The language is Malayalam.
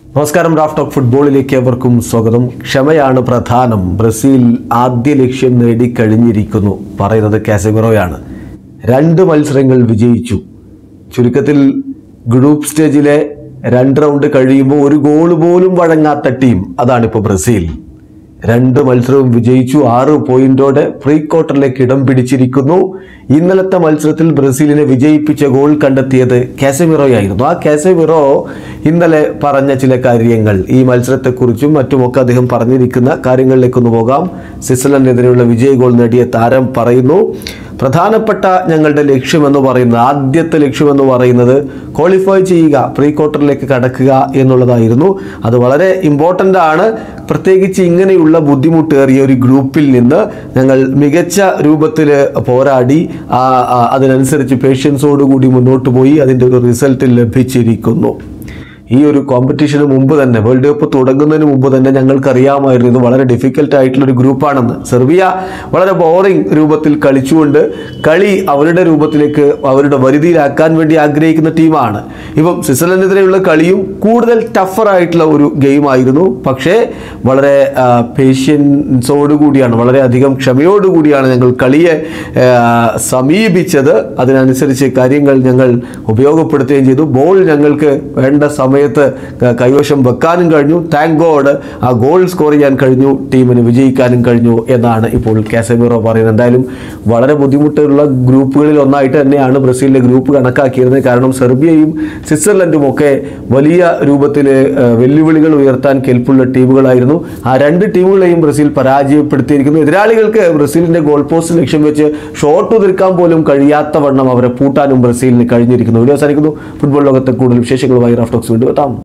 നമസ്കാരം റാഫ് ടോക്ക് ഫുട്ബോളിലേക്ക് എവർക്കും സ്വാഗതം ക്ഷമയാണ് പ്രധാനം ബ്രസീൽ ആദ്യ ലക്ഷ്യം നേടിക്കഴിഞ്ഞിരിക്കുന്നു പറയുന്നത് കാസമിറോയാണ് രണ്ട് മത്സരങ്ങൾ വിജയിച്ചു ചുരുക്കത്തിൽ ഗ്രൂപ്പ് സ്റ്റേജിലെ രണ്ട് റൗണ്ട് കഴിയുമ്പോൾ ഒരു ഗോൾ പോലും വഴങ്ങാത്ത ടീം അതാണിപ്പോൾ ബ്രസീൽ രണ്ട് മത്സരവും വിജയിച്ചു ആറ് പോയിന്റോടെ പ്രീ ക്വാർട്ടറിലേക്ക് ഇടം പിടിച്ചിരിക്കുന്നു ഇന്നലത്തെ മത്സരത്തിൽ ബ്രസീലിനെ വിജയിപ്പിച്ച ഗോൾ കണ്ടെത്തിയത് കാസമിറോയായിരുന്നു ആ കാസമിറോ ഇന്നലെ പറഞ്ഞ ചില കാര്യങ്ങൾ ഈ മത്സരത്തെക്കുറിച്ചും മറ്റുമൊക്കെ അദ്ദേഹം പറഞ്ഞിരിക്കുന്ന കാര്യങ്ങളിലേക്കൊന്ന് പോകാം സ്വിറ്റ്സർലൻഡിനെതിരെയുള്ള വിജയ ഗോൾ നേടിയ താരം പറയുന്നു പ്രധാനപ്പെട്ട ഞങ്ങളുടെ ലക്ഷ്യമെന്ന് പറയുന്നത് ആദ്യത്തെ ലക്ഷ്യമെന്ന് പറയുന്നത് ക്വാളിഫൈ ചെയ്യുക പ്രീ ക്വാർട്ടറിലേക്ക് കടക്കുക എന്നുള്ളതായിരുന്നു അത് വളരെ ഇമ്പോർട്ടൻ്റ് ആണ് പ്രത്യേകിച്ച് ഇങ്ങനെയുള്ള ബുദ്ധിമുട്ടേറിയ ഒരു ഗ്രൂപ്പിൽ നിന്ന് ഞങ്ങൾ മികച്ച രൂപത്തിൽ പോരാടി ആ, ആ, അതിനനുസരിച്ച് പേഷ്യൻസോടുകൂടി മുന്നോട്ട് പോയി അതിൻ്റെ ഒരു റിസൾട്ട് ലഭിച്ചിരിക്കുന്നു ഈ ഒരു കോമ്പറ്റീഷന് മുമ്പ് തന്നെ വേൾഡ് കപ്പ് തുടങ്ങുന്നതിന് മുമ്പ് തന്നെ ഞങ്ങൾക്ക് അറിയാമായിരുന്നു ഇത് വളരെ ഡിഫിക്കൽട്ട് ആയിട്ടുള്ള ഒരു ഗ്രൂപ്പാണെന്ന് സെർബിയ വളരെ ബോറിംഗ് രൂപത്തിൽ കളിച്ചുകൊണ്ട് കളി അവരുടെ രൂപത്തിലേക്ക് അവരുടെ വരുതിയിലാക്കാൻ വേണ്ടി ആഗ്രഹിക്കുന്ന ടീമാണ് ഇപ്പം സ്വിറ്റ്സർലൻഡിനെതിരെയുള്ള കളിയും കൂടുതൽ ടഫർ ആയിട്ടുള്ള ഒരു ഗെയിമായിരുന്നു പക്ഷേ വളരെ പേഷ്യൻസോട് കൂടിയാണ് വളരെയധികം ക്ഷമയോടുകൂടിയാണ് ഞങ്ങൾ കളിയെ ആ, സമീപിച്ചത് അതിനനുസരിച്ച് കാര്യങ്ങൾ ഞങ്ങൾ ഉപയോഗപ്പെടുത്തുകയും ചെയ്തു ബോൾ ഞങ്ങൾക്ക് വേണ്ട സമയത്ത് ക- കൈവശം വെക്കാനും കഴിഞ്ഞു താങ്ക് ഗോഡ് ആ ഗോൾ സ്കോർ ചെയ്യാൻ കഴിഞ്ഞു ടീമിന് വിജയിക്കാനും കഴിഞ്ഞു എന്നാണ് ഇപ്പോൾ കാസമിറോ പറയുന്നത് എന്തായാലും വളരെ ബുദ്ധിമുട്ടുള്ള ഗ്രൂപ്പുകളിൽ ഒന്നായിട്ട് തന്നെയാണ് ബ്രസീലിലെ ഗ്രൂപ്പ് കണക്കാക്കിയിരുന്നത് കാരണം സെർബിയയും സ്വിറ്റ്സർലൻഡും ഒക്കെ വലിയ രൂപത്തിൽ വെല്ലുവിളികൾ ഉയർത്താൻ കെൽപ്പുള്ള ടീമുകളായിരുന്നു ആ രണ്ട് ടീമുകളെയും ബ്രസീൽ പരാജയപ്പെടുത്തിയിരിക്കുന്നു എതിരാളികൾക്ക് ബ്രസീലിന്റെ ഗോൾ പോസ്റ്റ് ലക്ഷ്യം വെച്ച് ഷോട്ട് ഉതിർക്കാൻ പോലും കഴിയാത്ത വണ്ണം അവരെ പൂട്ടാനും ബ്രസീലിന് കഴിഞ്ഞിരിക്കുന്നു വീഡിയോ അവസാനിക്കുന്നു ഫുട്ബോൾ ലോകത്തെ കൂടുതൽ വിശേഷങ്ങളുമായി റാഫ്റ്റോക്സ് വീണ്ടും എത്താം